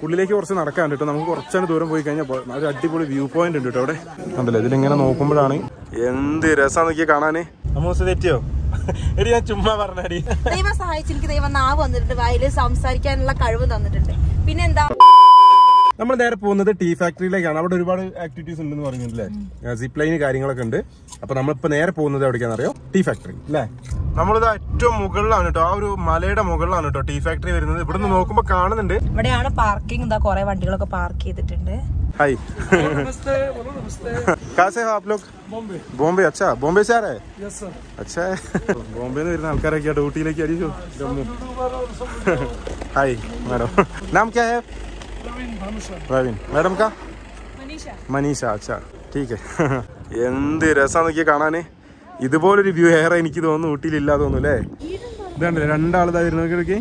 ഉള്ളിലേക്ക് കുറച്ച് നടക്കാൻ കേട്ടോ നമുക്ക് കുറച്ചാണ് ദൂരം പോയി കഴിഞ്ഞാൽ പോ- ഒരു അടിപൊളി വ്യൂ പോയിന്റ് ഉണ്ട് കേട്ടോ അവിടെ ഉണ്ടല്ലോ ഇതിലിങ്ങനെ നോക്കുമ്പോഴാണ് എന്ത് രസം നോക്കി കാണാന് അമ്മൂസ് തെറ്റിയോ എടി ഞാൻ ചുമ്മാ പറഞ്ഞടി ദൈവം സഹായിച്ച് എനിക്ക് ദൈവം നാവ് വന്നിട്ടുണ്ട് വായില് സംസാരിക്കാനുള്ള കഴിവ് തന്നിട്ടുണ്ട് പിന്നെന്താ നമ്മൾ നേരെ പോകുന്നത് ടീ ഫാക്ടറിയിലേക്കാണ് അവിടെ ഒരുപാട് ആക്ടിവിറ്റീസ് ഉണ്ടെന്ന് പറഞ്ഞില്ലേ സിപ്പ് ലൈന് കാര്യങ്ങളൊക്കെ ഉണ്ട് അപ്പൊ നമ്മളിപ്പോ നേരെ പോകുന്നത് എവിടേക്കാണെന്ന് അറിയോ ടീ ഫാക്ടറി അല്ലേ നമ്മളിത് ഏറ്റവും മുകളിലാണ് കേട്ടോ ആ ഒരു മലയുടെ മുകളിലാണ് കേട്ടോ ടീ ഫാക്ടറി വരുന്നത് ഇവിടുന്ന് നോക്കുമ്പോ കാണുന്നുണ്ട് ഇവിടെയാണ് പാർക്കിംഗ് ഇതാ കുറെ വണ്ടികളൊക്കെ പാർക്ക് ചെയ്തിട്ടുണ്ട് हाय कहाँ से हो आप लोग बॉम्बे बॉम्बे अच्छा बॉम्बे से आ रहे हैं यस सर अच्छा है ബോംബെ നിന്ന് വരുന്ന ആൾക്കാരൊക്കെ ഡ്യൂട്ടിയിലേക്ക് അടിച്ചു ജമ്മു ഹായ് മാഡം നാം ക്യാ ഹേ प्रवीण भानुशाली പ്രവീൺ മാഡം കാ മനീഷ അച്ഛാ ടീക്ക് എന്ത് രസം നോക്കിയാ കാണാന് ഇതുപോലൊരു വ്യൂ ഏറെ എനിക്ക് തോന്നുന്നു ഊട്ടിയിൽ ഇല്ലാതെ തോന്നുന്നു അല്ലേ ഇതാണ്ടല്ലേ രണ്ടാളിതാ വരുന്ന നോക്കി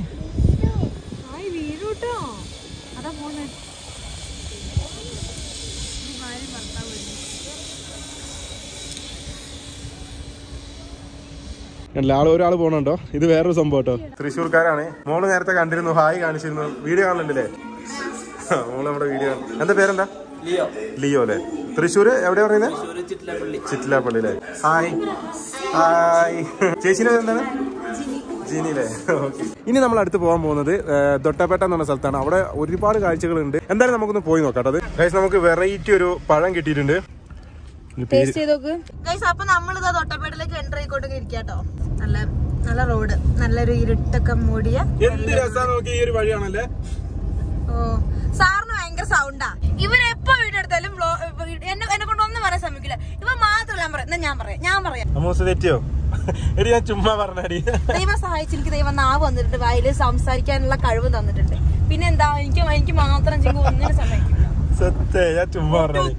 അല്ല ആള് ഒരാൾ പോണുണ്ടോ ഇത് വേറൊരു സംഭവം കേട്ടോ തൃശ്ശൂർക്കാരാണ് മോള് നേരത്തെ കണ്ടിരുന്നു ഹായ് കാണിച്ചിരുന്നു വീഡിയോ കാണുന്നുണ്ടല്ലേ ആ, മോള് നമ്മുടെ വീഡിയോ എന്താ പേരെന്താ ലിയോ ലിയോ അല്ലേ തൃശ്ശൂര് എവിടെയാ പറയുന്നത് ഒരു ചിറ്റിലപ്പള്ളി ചിറ്റിലാപ്പള്ളി അല്ലേ ഹായ് ഹായ് ചേച്ചിന്റെ എന്താണ് ജിനി അല്ലേ ഓക്കെ ഇനി നമ്മൾ അടുത്ത് പോകാൻ പോകുന്നത് ഏ, ദൊട്ടപ്പേട്ട എന്ന് പറഞ്ഞ സ്ഥലത്താണ് അവിടെ ഒരുപാട് കാഴ്ചകളുണ്ട് എന്തായാലും നമുക്കൊന്ന് പോയി നോക്കാം അത് ഗൈസ് നമുക്ക് വെറൈറ്റി ഒരു പഴം കിട്ടിയിട്ടുണ്ട് ഇതിന്റെ പേര് ടേസ്റ്റ് ചെയ്ത് നോക്ക് ഗൈസ് അപ്പൊ നമ്മളിതാ തൊട്ടപ്പേട്ടിലേക്ക് എൻ്റർ ആയിക്കോട്ടൊക്കെ ഇരിക്കാട്ടോ നല്ല നല്ല റോഡ് നല്ലൊരു ഇരുട്ടൊക്കെ മൂടിയ എന്ത് രസാ നോക്കി ഈ ഒരു വഴിയാണല്ലേ ഓ സാറിന് ഭയങ്കര സൗണ്ടാ ഇവൻ എപ്പോ വീഡിയോ എടുത്താലും വ്ലോ- എന്നെ എന്നെ കൊണ്ട് ഒന്നും പറയാൻ ശ്രമിക്കില്ല ഇവൻ മാത്രമല്ല ഞാൻ പറയാം എന്നാ ഞാൻ പറയാം ഞാൻ പറയാം അമ്മൂസ് തെറ്റിയോ എടി ഞാൻ ചുമ്മാ പറഞ്ഞടി ദൈവം സഹായിച്ച് എനിക്ക് ദൈവം നാവ് വന്നിട്ടുണ്ട് വായില് സംസാരിക്കാനുള്ള കഴിവ് തന്നിട്ടുണ്ട് പിന്നെന്താ എനിക്ക് എനിക്ക് മാത്രം ചെയ്യും ഒന്നിനും സമ്മതിക്കില്ല സത്യ ഞാൻ ചുമ്മാ പറഞ്ഞടി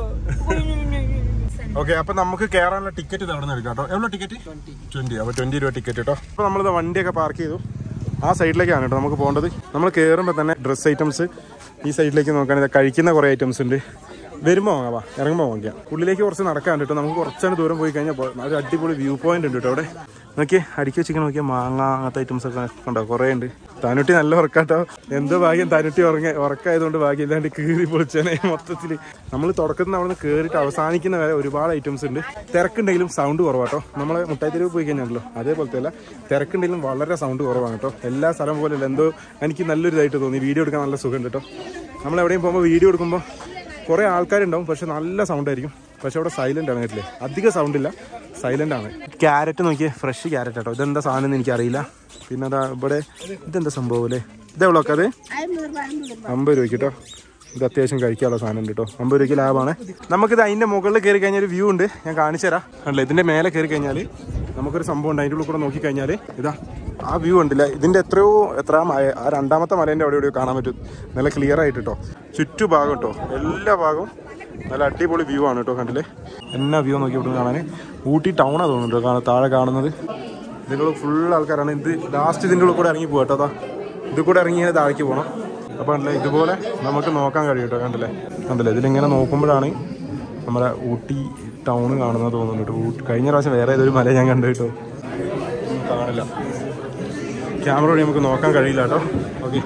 ഓക്കെ അപ്പൊ നമുക്ക് കയറാനുള്ള ടിക്കറ്റ് ഇത് അവിടെ നിന്ന് എടുക്കാം കേട്ടോ എவ்வளോ ടിക്കറ്റ് ട്വന്റി അപ്പൊ ട്വന്റി രൂപ ടിക്കറ്റ് കേട്ടോ അപ്പൊ നമ്മളിത് വണ്ടിയൊക്കെ പാർക്ക് ചെയ്തു ആ സൈഡിലേക്കാണ് കേട്ടോ നമുക്ക് പോകേണ്ടത് നമ്മൾ കയറുമ്പോൾ തന്നെ ഡ്രസ് ഐറ്റംസ് ഈ സൈഡിലേക്ക് നോക്കുകയാണെങ്കിൽ കഴിക്കുന്ന കുറേ ഐറ്റംസ് ഉണ്ട് വരുമ്പോൾ വാങ്ങാം ഇറങ്ങുമ്പോൾ വാങ്ങിക്കാം ഉള്ളിലേക്ക് കുറച്ച് നടക്കാൻ കേട്ടോ നമുക്ക് കുറച്ചാണ് ദൂരം പോയി കഴിഞ്ഞാൽ പോ- ഒരു അടിപൊളി വ്യൂ പോയിന്റ് ഉണ്ട് കേട്ടോ അവിടെ നോക്കിയേ അടുക്കി വെച്ചിങ്ങനെ നോക്കിയാൽ മാങ്ങ അങ്ങനത്തെ ഐറ്റംസ് ഒക്കെ ഉണ്ടോ കുറേ ഉണ്ട് താനുട്ടി നല്ല ഉറക്കാട്ടോ എന്തോ ഭാഗ്യം താനുട്ടി ഉറങ്ങ ഉറക്കായതുകൊണ്ട് ഭാഗ്യം ഇല്ലാണ്ട് കീറി പൊളിച്ചേനെ മൊത്തത്തിൽ നമ്മൾ തുടക്കത്തിൽ നിന്ന് അവിടെ നിന്ന് കയറിയിട്ട് അവസാനിക്കുന്ന വരെ ഒരുപാട് ഐറ്റംസ് ഉണ്ട് തിരക്കുണ്ടെങ്കിലും സൗണ്ട് കുറവാട്ടോ നമ്മളെ മുട്ടായിത്തെരുവ് പോയി കഴിഞ്ഞാണല്ലോ അതേപോലത്തെ അല്ല തിരക്കുണ്ടെങ്കിലും വളരെ സൗണ്ട് കുറവാണ് കേട്ടോ എല്ലാ സ്ഥലം പോലെ അല്ല എന്തോ എനിക്ക് നല്ലൊരു ഇതായിട്ട് തോന്നി വീഡിയോ എടുക്കാൻ നല്ല സുഖമുണ്ട് കേട്ടോ നമ്മൾ എവിടെയും പോകുമ്പോൾ വീഡിയോ എടുക്കുമ്പോൾ കുറേ ആൾക്കാരുണ്ടാവും പക്ഷെ നല്ല സൗണ്ട് ആയിരിക്കും പക്ഷെ അവിടെ സൈലന്റ് ആണ് കേട്ടില്ലേ അധികം സൗണ്ട് ഇല്ല സൈലന്റ് ആണ് ക്യാരറ്റ് നോക്കിയേ ഫ്രഷ് ക്യാരറ്റ് കേട്ടോ ഇതെന്താ സാധനം എന്ന് എനിക്കറിയില്ല പിന്നെ അതാ ഇവിടെ ഇതെന്താ സംഭവം അല്ലേ ഇതെവളൊക്കെ അത് അമ്പത് രൂപയ്ക്ക് കേട്ടോ ഇത് അത്യാവശ്യം കഴിക്കാനുള്ള സാധനം ഉണ്ട് കേട്ടോ അമ്പത് രൂപയ്ക്ക് ലാഭമാണ് നമുക്കിത് അതിന്റെ മുകളിൽ കയറി കഴിഞ്ഞാൽ ഒരു വ്യൂ ഉണ്ട് ഞാൻ കാണിച്ചു തരാം അല്ല ഇതിന്റെ മേലെ കയറി കഴിഞ്ഞാൽ നമുക്കൊരു സംഭവം ഉണ്ട് അതിൻ്റെ ഉള്ളിൽ കൂടെ നോക്കി കഴിഞ്ഞാൽ ഇതാ ആ വ്യൂ ഉണ്ടല്ല ഇതിന്റെ എത്രയോ എത്ര മല- ആ രണ്ടാമത്തെ മലേന്റെ അവിടെ എവിടെയോ കാണാൻ പറ്റും നല്ല ക്ലിയർ ആയിട്ട് കേട്ടോ ചുറ്റുഭാഗം കേട്ടോ എല്ലാ ഭാഗവും നല്ല അടിപൊളി വ്യൂ ആണ് കേട്ടോ കണ്ടില്ലേ എന്നാ വ്യൂ നോക്കി ഇവിടെ കാണാൻ ഊട്ടി ടൗണാണ് തോന്നുന്നുണ്ട് കാണാൻ താഴെ കാണുന്നത് ഇതിൻ്റെ ഉള്ളിൽ ഫുൾ ആൾക്കാരാണ് ഇത് ലാസ്റ്റ് ഇതിൻ്റെ ഉള്ളിൽ കൂടെ ഇറങ്ങി പോകാം കേട്ടോ അതാ ഇത് കൂടെ ഇറങ്ങി ഇങ്ങനെ താഴേക്ക് പോകണം അപ്പോൾ കണ്ടില്ലേ ഇതുപോലെ നമുക്ക് നോക്കാൻ കഴിയും കേട്ടോ കണ്ടില്ലേ കണ്ടില്ലേ ഇതിലിങ്ങനെ നോക്കുമ്പോഴാണ് നമ്മുടെ ഊട്ടി ടൗൺ കാണുന്നത് തോന്നുന്നു കേട്ടോ ഊട്ടി കഴിഞ്ഞ പ്രാവശ്യം വേറെ ഏതൊരു മല ഞാൻ കണ്ടു കേട്ടോ ഒന്നും കാണില്ല ക്യാമറ വഴി നമുക്ക് നോക്കാൻ കഴിയില്ല കേട്ടോ ഓക്കെ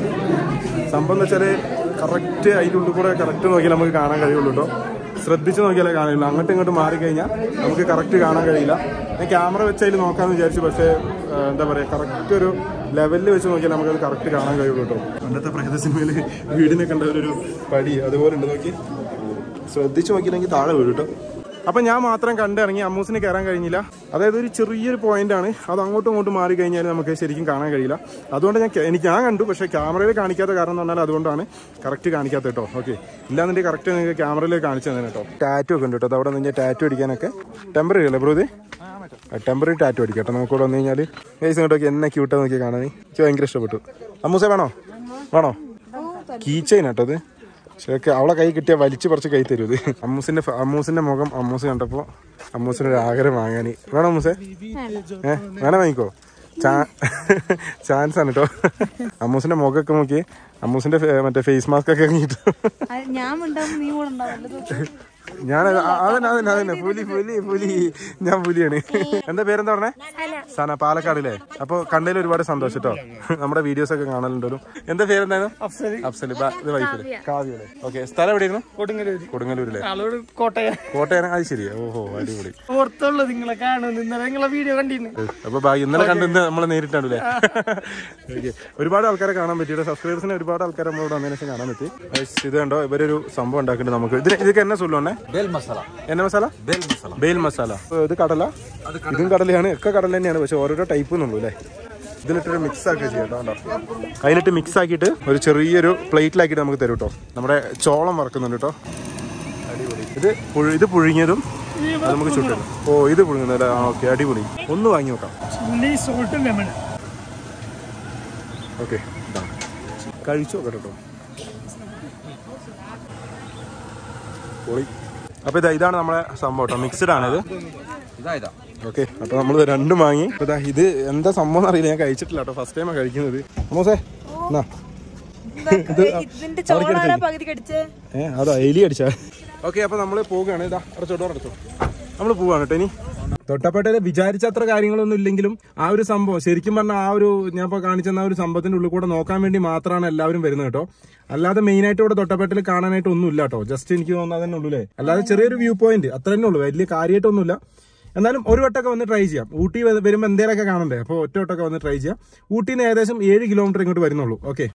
സംഭവം എന്ന് വെച്ചാൽ കറക്റ്റ് അതിൻ്റെ ഉള്ളിൽ കൂടെ കറക്റ്റ് നോക്കിയാൽ നമുക്ക് കാണാൻ കഴിയുള്ളൂ കേട്ടോ ശ്രദ്ധിച്ച് നോക്കിയാലേ കാണില്ല അങ്ങോട്ടും ഇങ്ങോട്ടും മാറിക്കഴിഞ്ഞാൽ നമുക്ക് കറക്റ്റ് കാണാൻ കഴിയില്ല ഞാൻ ക്യാമറ വെച്ച് അതിൽ നോക്കാമെന്ന് വിചാരിച്ചു പക്ഷേ ആ, എന്താ പറയുക കറക്റ്റ് ഒരു ലെവലിൽ വെച്ച് നോക്കിയാൽ നമുക്കത് കറക്റ്റ് കാണാൻ കഴിയുള്ളൂ കേട്ടോ പണ്ടത്തെ പ്രേത സിനിമയിൽ വീടിനെ കണ്ട ഒരു പടി അതുപോലെ ഉണ്ട് നോക്കി ശ്രദ്ധിച്ച് നോക്കിയില്ലെങ്കിൽ താഴെ വീഴും കേട്ടോ അപ്പൊ ഞാൻ മാത്രം കണ്ടിറങ്ങി അമ്മൂസിന് കയറാൻ കഴിഞ്ഞില്ല അതായത് ഒരു ചെറിയൊരു പോയിന്റ് ആണ് അത് അങ്ങോട്ടും ഇങ്ങോട്ടും മാറി കഴിഞ്ഞാൽ നമുക്ക് ശരിക്കും കാണാൻ കഴിയില്ല അതുകൊണ്ട് ഞാൻ കെ- എനിക്ക് ഞാൻ കണ്ടു പക്ഷേ ക്യാമറയിൽ കാണിക്കാത്ത കാരണം എന്ന് പറഞ്ഞാൽ അതുകൊണ്ടാണ് കറക്റ്റ് കാണിക്കാത്ത കേട്ടോ ഓക്കെ ഇല്ലാന്നുണ്ടെങ്കിൽ കറക്റ്റ് നിങ്ങൾക്ക് ക്യാമറയിൽ കാണിച്ചു തന്നെ കേട്ടോ ടാറ്റു ഒക്കെ ഉണ്ട് കേട്ടോ അത് അവിടെ നിന്ന് ടാറ്റു അടിക്കാനൊക്കെ ടെമ്പററി അല്ലേ ബ്രോ ഇത് ടെമ്പററി ടാറ്റു അടിക്കാം കേട്ടോ നമുക്കിവിടെ വന്നു കഴിഞ്ഞാൽ ഗൈസ് ഇങ്ങോട്ടൊക്കെ എന്നെ ക്യൂട്ടാ നോക്കി കാണാൻ എനിക്ക് ഭയങ്കര ഇഷ്ടപ്പെട്ടു അമ്മൂസെ വേണോ വേണോ കീ ചെയിൻ കേട്ടോ അത് പക്ഷേ അവളെ കൈ കിട്ടിയ വലിച്ചു പറിച്ച് കൈ തരൂ ഇത് അമ്മൂസിന്റെ ഫ- അമ്മൂസിന്റെ മുഖം അമ്മൂസ് കണ്ടപ്പോ അമ്മൂസിന് ഒരു ആഗ്രഹം വാങ്ങാനി വേണോ അമ്മൂസെ ഏ വേണം വാങ്ങിക്കോ ചാൻസ് ആണ് കേട്ടോ അമ്മൂസിന്റെ മുഖമൊക്കെ നോക്കി അമ്മൂസിന്റെ ഫെ- മറ്റേ ഫേസ് മാസ്ക് ഒക്കെ ഇറങ്ങിയിട്ട് ഞാൻ ഉണ്ടാവും നീ കൂടെ ഉണ്ടാവും ഞാൻ അത് ആ- അതന്നെ അതന്നെ അതന്നെ പുലി പുലി പുലി ഞാൻ പുലിയാണ് എന്താ പേരെന്താ പറഞ്ഞേ സന പാലക്കാടില്ലേ അപ്പൊ കണ്ടതിൽ ഒരുപാട് സന്തോഷം കേട്ടോ നമ്മുടെ വീഡിയോസ് ഒക്കെ കാണലുണ്ടല്ലോ എന്താ പേരെന്തായിരുന്നു അഫ്സൽ ബാ- ഇത് വൈഫില് കാവ്യല്ലേ ഓക്കെ സ്ഥലം എവിടെയായിരുന്നു കൊടുങ്ങല്ലൂര് കൊടുങ്ങല്ലൂരിലെ ആളോട് കോട്ടയം കോട്ടയം അത് ശരിയാ ഓഹോ അടിപൊളി പുറത്തുള്ളൂ നിങ്ങളെ കാണുന്നു ഇന്നലെ നിങ്ങളെ വീഡിയോ കണ്ടിരുന്നു അപ്പൊ ബാ- ഇന്നലെ കണ്ട് ഇന്ന് നമ്മളെ നേരിട്ടാണല്ലേ ഓക്കെ ഒരുപാട് ആൾക്കാരെ കാണാൻ പറ്റിയിട്ട് സബ്സ്ക്രൈബേഴ്സിനെ ഒരുപാട് ആൾക്കാരെ നമ്മളോട് വന്നതിന് ശേഷം കാണാൻ പറ്റി Guys, ഇത് കണ്ടോ ഇവരൊരു സംഭവം ഉണ്ടാക്കിയിട്ട് നമുക്ക് ഇതിന് ഇതൊക്കെ എന്നെ ചൊല്ലുവണ്ണേ ബേൽ മസാല എന്നെ മസാല ബേൽ മസാല ബേൽ മസാല ഏ, ഇത് കടല ഇതും കടലയാണ് ഒക്കെ കടല തന്നെയാണ് പക്ഷെ ഓരോരോ ടൈപ്പ് എന്നുള്ളൂ അല്ലേ ഇതിലിട്ടൊരു മിക്സ് ആക്കി ചെയ്യാം കേട്ടോ അതിലിട്ട് മിക്സ് ആക്കിയിട്ട് ഒരു ചെറിയൊരു പ്ലേറ്റിലാക്കിയിട്ട് നമുക്ക് തരും കേട്ടോ നമ്മുടെ ചോളം വറക്കുന്നുണ്ട് കേട്ടോ അടിപൊളി ഇത് പുഴു- ഇത് പുഴുങ്ങിയതും അത് നമുക്ക് ചുട്ടും ഓ ഇത് പുഴുങ്ങുന്നത് ആ ഓക്കെ അടിപൊളി ഒന്ന് വാങ്ങി നോക്കാം ചില്ലി സോൾട്ടും ലെമൺ ഓക്കെ കഴിച്ചു നോക്കട്ടെ കേട്ടോ പൊളി അപ്പൊ ഇതാ ഇതാണ് നമ്മളെ സംഭവം കേട്ടോ മിക്സ്ഡ് ആണിത് ഇതാ ഇതാ ഓക്കെ അപ്പൊ നമ്മൾ രണ്ടും വാങ്ങി അപ്പൊ ദാ ഇത് എന്താ സംഭവം അറിയില്ല ഞാൻ കഴിച്ചിട്ടില്ല കേട്ടോ ഫസ്റ്റ് ടൈമാണ് കഴിക്കുന്നത് മോസേ എന്നാ ഇതിന്റെ ചോളാണ് പകുതി കടിച്ചേ ഏ അതാ എലി അടിച്ചാ ഓക്കെ അപ്പൊ നമ്മള് പോവുകയാണ് ഇതാ അടച്ചോ ഡോർ അടച്ചോ നമ്മൾ പോവാണ് കേട്ടോ ഇനി തൊട്ടപ്പേട്ടയില് വിചാരിച്ച അത്ര കാര്യങ്ങളൊന്നും ഇല്ലെങ്കിലും ആ ഒരു സംഭവം ശരിക്കും പറഞ്ഞാൽ ആ ഒരു ഞാൻ ഇപ്പൊ കാണിച്ചെന്ന ആ ഒരു സംഭവത്തിന്റെ ഉള്ളിൽ കൂടെ നോക്കാൻ വേണ്ടി മാത്രമാണ് എല്ലാവരും വരുന്നത് കേട്ടോ അല്ലാതെ മെയിൻ ആയിട്ട് ഇവിടെ തൊട്ടപ്പേട്ടയിൽ കാണാനായിട്ട് ഒന്നും ഇല്ല കേട്ടോ ജസ്റ്റ് എനിക്ക് തോന്നുന്നത് തന്നെ ഉള്ളൂ അല്ലേ അല്ലാതെ ചെറിയൊരു വ്യൂ പോയിന്റ് അത്ര തന്നെ ഉള്ളൂ വലിയ കാര്യമായിട്ടൊന്നുമില്ല എന്നാലും ഒരു വട്ടമൊക്കെ വന്ന് ട്രൈ ചെയ്യാം ഊട്ടി വ- വരുമ്പോൾ എന്തേലൊക്കെ കാണണ്ടേ അപ്പോൾ ഒറ്റ വട്ടമൊക്കെ വന്ന് ട്രൈ ചെയ്യാം ഊട്ടിയിൽ നിന്ന് ഏകദേശം ഏഴ് കിലോമീറ്റർ ഇങ്ങോട്ട് വരുന്നുള്ളൂ ഓക്കെ